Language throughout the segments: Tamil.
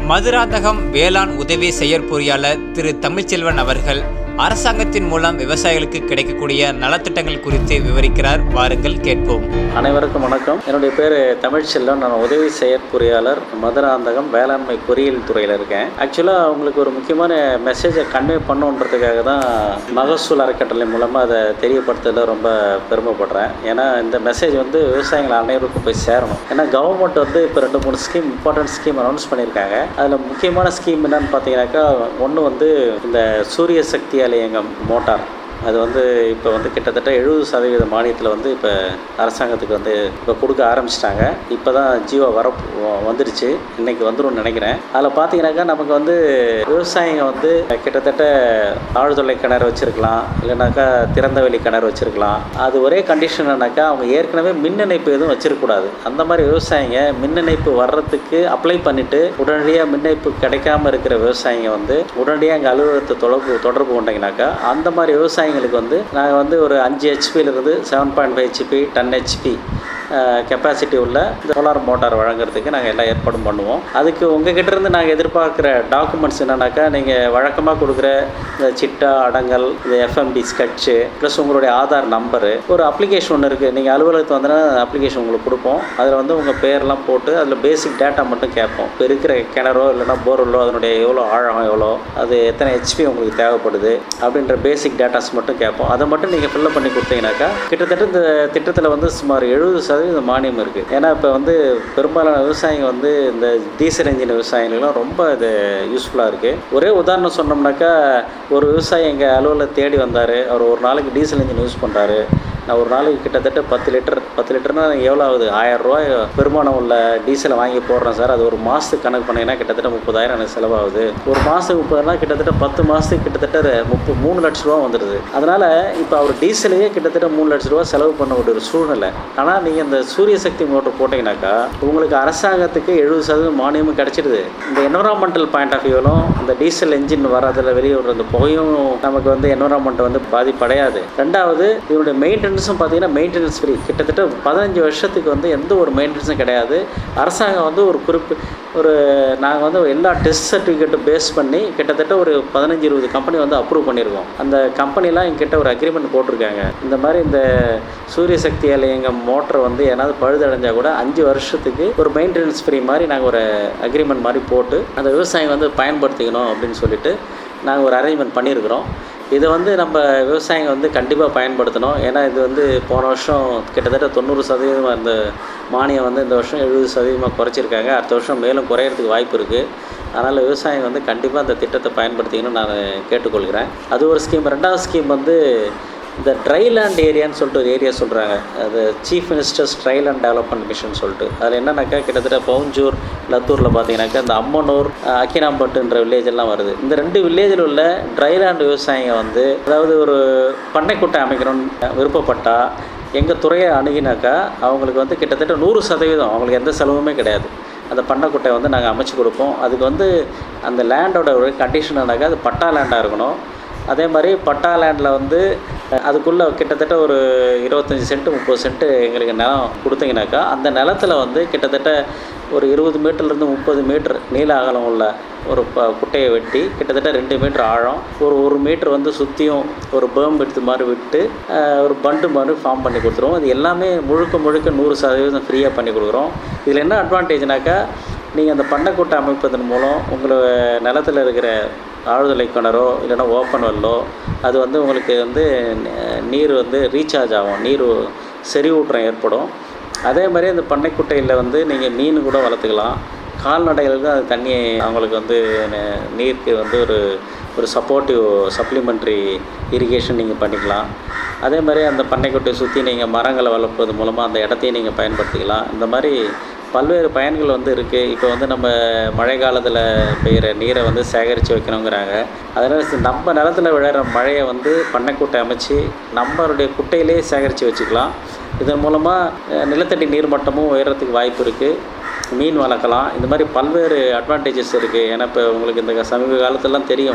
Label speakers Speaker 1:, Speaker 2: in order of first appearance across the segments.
Speaker 1: மதுராந்தகம் வேளாண் உதவி செயற்பொறியாளர் திரு தமிழ்ச்செல்வன் அவர்கள் அரசாங்கத்தின் மூலம் விவசாயிகளுக்கு கிடைக்கக்கூடிய நலத்திட்டங்கள் குறித்து விவரிக்கிறார் வாருங்கள் கேட்போம்
Speaker 2: அனைவருக்கும் வணக்கம் என்னுடைய பேர் தமிழ்ச்செல்வன் நான் உதவி செயற்பொறியாளர் மதுராந்தகம் வேளாண்மை பொறியியல் துறையில் இருக்கேன் ஆக்சுவலாக உங்களுக்கு ஒரு முக்கியமான மெசேஜை கன்வே பண்ணுன்றதுக்காக தான் மகசூல் அறக்கட்டளை மூலமாக அதை தெரியப்படுத்துறதுல ரொம்ப பெருமைப்படுறேன் ஏன்னா இந்த மெசேஜ் வந்து விவசாயிகள் அனைவருக்கும் போய் சேரணும் ஏன்னா கவர்மெண்ட் வந்து இப்போ ரெண்டு மூணு ஸ்கீம் இம்பார்ட்டன்ட் ஸ்கீம் அனௌன்ஸ் பண்ணியிருக்காங்க அதில் முக்கியமான ஸ்கீம் என்னன்னு பார்த்தீங்கன்னாக்கா ஒன்று வந்து இந்த சூரிய சக்தி அலையங்கம் மோட்டார் அது வந்து இப்போ வந்து கிட்டத்தட்ட எழுபது சதவீத மானியத்தில் வந்து இப்போ அரசாங்கத்துக்கு வந்து இப்போ கொடுக்க ஆரம்பிச்சிட்டாங்க இப்போ தான் ஜியோ வர வந்துடுச்சு இன்னைக்கு வந்துடும் நினைக்கிறேன் அதில் பார்த்தீங்கன்னாக்கா நமக்கு வந்து விவசாயிங்க வந்து கிட்டத்தட்ட ஆழ்துளை கிணறு வச்சுருக்கலாம் இல்லைனாக்கா திறந்த வெளி கிணறு வச்சுருக்கலாம் அது ஒரே கண்டிஷன்னாக்கா அவங்க ஏற்கனவே மின் இணைப்பு எதுவும் வச்சிருக்கக்கூடாது அந்த மாதிரி விவசாயிங்க மின் இணைப்பு வர்றதுக்கு அப்ளை பண்ணிவிட்டு உடனடியாக மின் இணைப்பு கிடைக்காம இருக்கிற விவசாயிங்க வந்து உடனடியாக எங்கள் அலுவலகத்தை தொடர்பு தொடர்பு கொண்டீங்கன்னாக்கா அந்த மாதிரி விவசாயிங்களுக்கு வந்து நாங்கள் வந்து ஒரு அஞ்சு ஹெச்பியிலிருந்து seven point five HP ten HP capacity உள்ள இந்த சோலார் மோட்டார் வழங்குறதுக்கு நாங்கள் எல்லா ஏற்பாடும் பண்ணுவோம் அதுக்கு உங்ககிட்ட இருந்து நாங்கள் எதிர்பார்க்குற டாக்குமெண்ட்ஸ் என்னன்னாக்கா நீங்கள் வழக்கமாக கொடுக்குற இந்த சிட்டா அடங்கல் இந்த எஃப்எம்பி ஸ்கெட்சு ப்ளஸ் உங்களுடைய ஆதார் நம்பரு ஒரு அப்ளிகேஷன் ஒன்று இருக்குது நீங்கள் அலுவலகத்து வந்தோன்னா அப்ளிகேஷன் உங்களுக்கு கொடுப்போம் அதில் வந்து உங்கள் பேர்லாம் போட்டு அதில் பேசிக் டேட்டா மட்டும் கேட்போம் இப்போ இருக்கிற கிணறோ இல்லைனா போர்வெல்லோ அதனுடைய எவ்வளோ ஆழம் எவ்வளோ அது எத்தனை ஹெச்பி உங்களுக்கு தேவைப்படுது அப்படின்ற பேசிக் டேட்டாஸ் மட்டும் கேட்போம் அதை மட்டும் நீங்கள் ஃபில்லப் பண்ணி கொடுத்தீங்கன்னாக்கா கிட்டத்தட்ட இந்த திட்டத்தில் வந்து சுமார் எழுபது சதவீதம் மானியம் இருக்குது ஏன்னா இப்போ வந்து பெரும்பாலான விவசாயிங்க வந்து இந்த டீசல் இன்ஜின் விவசாயிகளும் ரொம்ப இது யூஸ்ஃபுல்லாக இருக்குது ஒரே உதாரணம் சொன்னோம்னாக்கா ஒரு விவசாயி எங்கள் அலுவலில் தேடி வந்தார் அவர் ஒரு நாளைக்கு டீசல் இன்ஜின் யூஸ் பண்ணுறாரு நான் ஒரு நாளைக்கு கிட்டத்தட்ட பத்து லிட்டர் பத்து லிட்டர்னா எவ்வளோ ஆகுது ஆயிரம் ரூபாய் பெருமானம் உள்ள டீசலை வாங்கி போடுறேன் சார் அது ஒரு மாதத்துக்கு கணக்கு பண்ணிங்கன்னா கிட்டத்தட்ட முப்பதாயிரம் எனக்கு செலவாகுது ஒரு மாதத்துக்கு முப்பதுனா கிட்டத்தட்ட பத்து மாதத்துக்கு கிட்டத்தட்ட முப்பது மூணு லட்ச ரூபா வந்துடுது அதனால் இப்போ அவர் டீசலையே கிட்டத்தட்ட மூணு லட்ச ரூபா செலவு பண்ண ஒரு சூழ்நிலை ஆனால் நீங்கள் இந்த சூரிய சக்தி மோட்டர் போட்டிங்கனாக்கா உங்களுக்கு அரசாங்கத்துக்கு எழுபது சதவீதம் மானியமும் கிடச்சிடுது இந்த என்வரான்மெண்டல் பாயிண்ட் ஆஃப் வியூவிலும் இந்த டீசல் என்ஜின் வரதில் வெளியே விடுற அந்த புகையும் நமக்கு வந்து என்வரான்மெண்ட் வந்து பாதிப்படையாது ரெண்டாவது இதனுடைய மெயின்டெனன்ஸும் பார்த்தீங்கன்னா மெயின்டெனன்ஸ் ஃப்ரீ கிட்டத்தட்ட பதினஞ்சு வருஷத்துக்கு வந்து எந்த ஒரு மெயின்டெனன்ஸும் கிடையாது அரசாங்கம் வந்து ஒரு குறிப்பு ஒரு நாங்கள் வந்து எல்லா டெஸ்ட் சர்டிஃபிகேட்டும் பேஸ் பண்ணி கிட்டத்தட்ட ஒரு பதினஞ்சு இருபது கம்பெனி வந்து அப்ரூவ் பண்ணியிருக்கோம் அந்த கம்பெனிலாம் எங்கிட்ட ஒரு அக்ரிமெண்ட் போட்டிருக்காங்க இந்த மாதிரி இந்த சூரிய சக்தி அலையங்க மோட்டர் வந்து ஏதாவது பழுதடைஞ்சால் கூட அஞ்சு வருஷத்துக்கு ஒரு மெயின்டெனன்ஸ் ஃப்ரீ மாதிரி நாங்கள் ஒரு அக்ரிமெண்ட் மாதிரி போட்டு அந்த விவசாயம் வந்து பயன்படுத்திக்கணும் அப்படின்னு சொல்லிட்டு நாங்கள் ஒரு அரேஞ்ச்மெண்ட் பண்ணியிருக்கிறோம் இதை வந்து நம்ம விவசாயிங்க வந்து கண்டிப்பாக பயன்படுத்தணும் ஏன்னா இது வந்து போன வருஷம் கிட்டத்தட்ட தொண்ணூறு சதவீதம் அந்த மானியம் வந்து இந்த வருஷம் எழுபது சதவீதமாக குறைச்சிருக்காங்க அடுத்த வருஷம் மேலும் குறையிறதுக்கு வாய்ப்பு இருக்குது அதனால் விவசாயிங்க வந்து கண்டிப்பாக அந்த திட்டத்தை பயன்படுத்திக்கணும்னு நான் கேட்டுக்கொள்கிறேன் அது ஒரு ஸ்கீம் ரெண்டாவது ஸ்கீம் வந்து இந்த ட்ரைலேண்ட் ஏரியான்னு சொல்லிட்டு ஒரு ஏரியா சொல்கிறாங்க அது chief ministers dryland development mission சொல்லிட்டு அதில் என்னன்னாக்கா கிட்டத்தட்ட பவுஞ்சூர் லத்தூரில் பார்த்தீங்கன்னாக்கா இந்த அம்மனூர் அக்கினாம்பட்டுன்ற வில்லேஜ் எல்லாம் வருது இந்த ரெண்டு வில்லேஜில் உள்ள ட்ரைலேண்ட் விவசாயிங்க வந்து அதாவது ஒரு பண்ணைக்குட்டை அமைக்கணும்னு விருப்பப்பட்டா எங்கள் துறையை அணுகினாக்கா அவங்களுக்கு வந்து கிட்டத்தட்ட நூறு சதவீதம் அவங்களுக்கு எந்த செலவுமே கிடையாது அந்த பண்ணைக்குட்டை வந்து நாங்கள் அமைச்சு கொடுப்போம் அதுக்கு வந்து அந்த லேண்டோட ஒரு கண்டிஷன் அது பட்டா லேண்டாக இருக்கணும் அதே மாதிரி பட்டா லேண்டில் வந்து அதுக்குள்ளே கிட்டத்தட்ட ஒரு இருபத்தஞ்சி சென்ட்டு முப்பது சென்ட்டு எங்களுக்கு நிலம் கொடுத்தீங்கனாக்கா அந்த நிலத்தில் வந்து கிட்டத்தட்ட ஒரு இருபது மீட்டர்லேருந்து முப்பது மீட்டர் நீள அகலம் உள்ள ஒரு ப குட்டையை வெட்டி கிட்டத்தட்ட ரெண்டு மீட்டர் ஆழம் ஒரு ஒரு மீட்டர் வந்து சுற்றியும் ஒரு பேம் எடுத்து மாதிரி விட்டு ஒரு பண்டு மாதிரி ஃபார்ம் பண்ணி கொடுத்துருவோம் இது எல்லாமே முழுக்க முழுக்க நூறு சதவீதம் ஃப்ரீயாக பண்ணி கொடுக்குறோம் இதில் என்ன அட்வான்டேஜ்னாக்கா நீங்கள் அந்த பண்ணைக்கூட்டை அமைப்பதன் மூலம் உங்களோட நிலத்தில் இருக்கிற ஆழ்துளை கிணறோ இல்லைன்னா ஓப்பன் வெல்லோ அது வந்து உங்களுக்கு வந்து நீர் வந்து ரீசார்ஜ் ஆகும் நீர் செறிவூற்றம் ஏற்படும் அதே மாதிரி அந்த பண்ணைக்குட்டையில் வந்து நீங்கள் மீன் கூட வளர்த்துக்கலாம் கால்நடைகளுக்கு அது தண்ணி அவங்களுக்கு வந்து நீருக்கு வந்து ஒரு ஒரு சப்போர்ட்டிவ் சப்ளிமெண்ட்ரி இரிகேஷன் நீங்கள் பண்ணிக்கலாம் அதே மாதிரி அந்த பண்ணைக்குட்டையை சுற்றி நீங்கள் மரங்களை வளர்ப்பது மூலமாக அந்த இடத்தையும் நீங்கள் பயன்படுத்திக்கலாம் இந்த மாதிரி பல்வேறு பயன்கள் வந்து இருக்குது இப்போ வந்து நம்ம மழை காலத்தில் பெய்கிற நீரை வந்து சேகரித்து வைக்கணுங்கிறாங்க அதனால் நம்ம நிலத்தில் விழுற மழையை வந்து பண்ணைக்குட்டை அமைச்சு நம்மளுடைய குட்டையிலே சேகரித்து வச்சுக்கலாம் இதன் மூலமாக நிலத்தடி நீர் மட்டமும் உயரத்துக்கு வாய்ப்பு இருக்குது மீன் வளர்க்கலாம் இந்த மாதிரி பல்வேறு அட்வான்டேஜஸ் இருக்குது ஏன்னா இப்போ உங்களுக்கு இந்த சமீப காலத்திலலாம் தெரியும்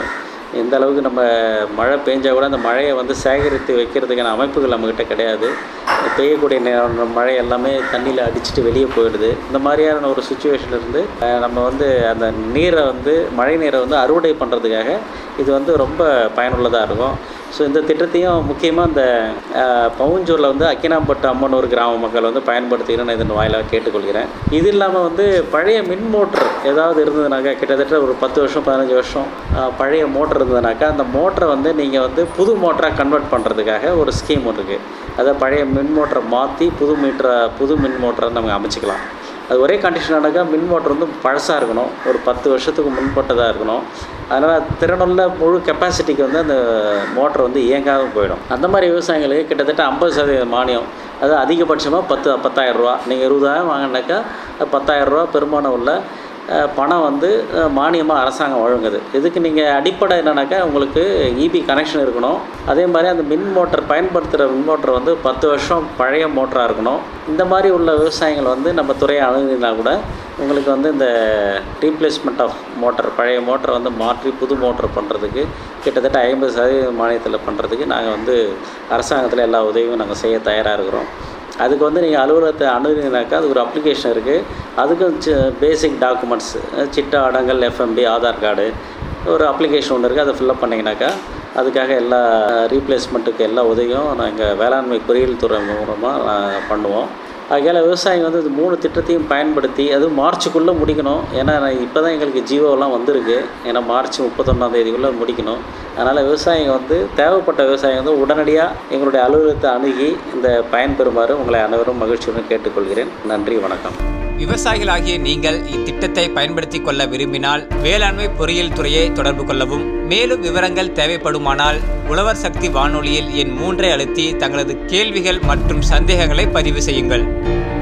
Speaker 2: எந்த அளவுக்கு நம்ம மழை பெஞ்சா கூட அந்த மழையை வந்து சேகரித்து வைக்கிறதுக்கான அமைப்புகள் நம்மக்கிட்ட கிடையாது பெய்யக்கூடிய நே- மழை எல்லாமே தண்ணியில் அடிச்சுட்டு வெளியே போயிடுது இந்த மாதிரியான ஒரு சுச்சுவேஷன் இருந்து அஹ், நம்ம வந்து அந்த நீரை வந்து மழை நீரை வந்து அறுவடை பண்ணுறதுக்காக இது வந்து ரொம்ப பயனுள்ளதாக இருக்கும் ஸோ இந்த திட்டத்தையும் முக்கியமாக இந்த அஹ், பவுஞ்சூரில் வந்து அக்கினாம்பட்டு அம்மனூர் கிராம மக்கள் வந்து பயன்படுத்திக்கணும்னு நான் இதன் வாயிலாக கேட்டுக்கொள்கிறேன் இது இல்லாமல் வந்து பழைய மின் மோட்டர் ஏதாவது இருந்ததுனாக்கா கிட்டத்தட்ட ஒரு பத்து வருஷம் பதினஞ்சு வருஷம் அஹ், பழைய மோட்டர் இருந்ததுனாக்கா அந்த மோட்டரை வந்து நீங்கள் வந்து புது மோட்டராக கன்வெர்ட் பண்ணுறதுக்காக ஒரு ஸ்கீம் இருக்குது அதை பழைய மின் மோட்டரை மாற்றி புது மீட்டரை புது மின் மோட்டரை நம்ம அமைச்சிக்கலாம் அது ஒரே கண்டிஷனானாக்கா மின் மோட்டர் வந்து பழசாக இருக்கணும் ஒரு பத்து வருஷத்துக்கு முன்பட்டதாக இருக்கணும் அதனால் திறனுள்ள முழு கெப்பாசிட்டிக்கு வந்து அந்த மோட்டர் வந்து இயங்காத போயிடும் அந்த மாதிரி விவசாயிகளுக்கு கிட்டத்தட்ட ஐம்பது சதவீத மானியம் அது அதிகபட்சமாக பத்து பத்தாயிரம் ரூபா நீங்கள் இருபதாயிரம் வாங்கினாக்கா பத்தாயிரம் ரூபா பெருமானம் உள்ள அஹ், பணம் வந்து அஹ், மானியமாக அரசாங்கம் வழங்குது இதுக்கு நீங்கள் அடிப்படை என்னன்னாக்கா உங்களுக்கு இபி கனெக்ஷன் இருக்கணும் அதே மாதிரி அந்த மின் மோட்டர் பயன்படுத்துகிற மின் மோட்டர் வந்து பத்து வருஷம் பழைய மோட்டராக இருக்கணும் இந்த மாதிரி உள்ள விவசாயிகள் வந்து நம்ம துறையை அணுகினா கூட உங்களுக்கு வந்து இந்த ரீப்ளேஸ்மெண்ட் ஆஃப் மோட்டர் பழைய மோட்டரை வந்து மாற்றி புது மோட்டர் பண்ணுறதுக்கு கிட்டத்தட்ட ஐம்பது சதவீத மானியத்தில் பண்ணுறதுக்கு நாங்கள் வந்து அரசாங்கத்தில் எல்லா உதவியும் நாங்கள் செய்ய தயாராக இருக்கிறோம் அதுக்கு வந்து நீங்கள் அலுவலகத்தை அணுகுனீங்கனாக்கா அது ஒரு அப்ளிகேஷன் இருக்குது அதுக்கும் பேசிக் டாக்குமெண்ட்ஸ் சிட்டா அடங்கல் எஃப்எம்பி ஆதார் கார்டு ஒரு அப்ளிகேஷன் ஒன்று இருக்குது அதை ஃபில்அப் பண்ணிங்கனாக்கா அதுக்காக எல்லா ரீப்ளேஸ்மெண்ட்டுக்கு எல்லா உதவியும் நாங்கள் வேளாண்மை பொறியியல் துறை மூலமாக பண்ணுவோம் ஆகையால் விவசாயிங்க வந்து இது மூணு திட்டத்தையும் பயன்படுத்தி அதுவும் மார்ச்சுக்குள்ளே முடிக்கணும் ஏன்னா இப்போ தான் எங்களுக்கு ஜீவோலாம் வந்திருக்கு ஏன்னா மார்ச் முப்பத்தொன்னாம் தேதிக்குள்ளே முடிக்கணும் அதனால் விவசாயிங்க வந்து தேவைப்பட்ட விவசாயிங்க வந்து உடனடியாக எங்களுடைய அலுவலகத்தை அணுகி இந்த பயன்பெறுமாறு உங்களை அனைவரும் மகிழ்ச்சியுடன் கேட்டுக்கொள்கிறேன் நன்றி வணக்கம்
Speaker 1: விவசாயிகளாகிய நீங்கள் இத்திட்டத்தை பயன்படுத்திக் கொள்ள விரும்பினால் வேளாண்மை பொறியியல் துறையை தொடர்பு கொள்ளவும் மேலும் விவரங்கள் தேவைப்படுமானால் உழவர் சக்தி வானொலியில் என் மூன்றை அழுத்தி தங்களது கேள்விகள் மற்றும் சந்தேகங்களை பதிவு செய்யுங்கள்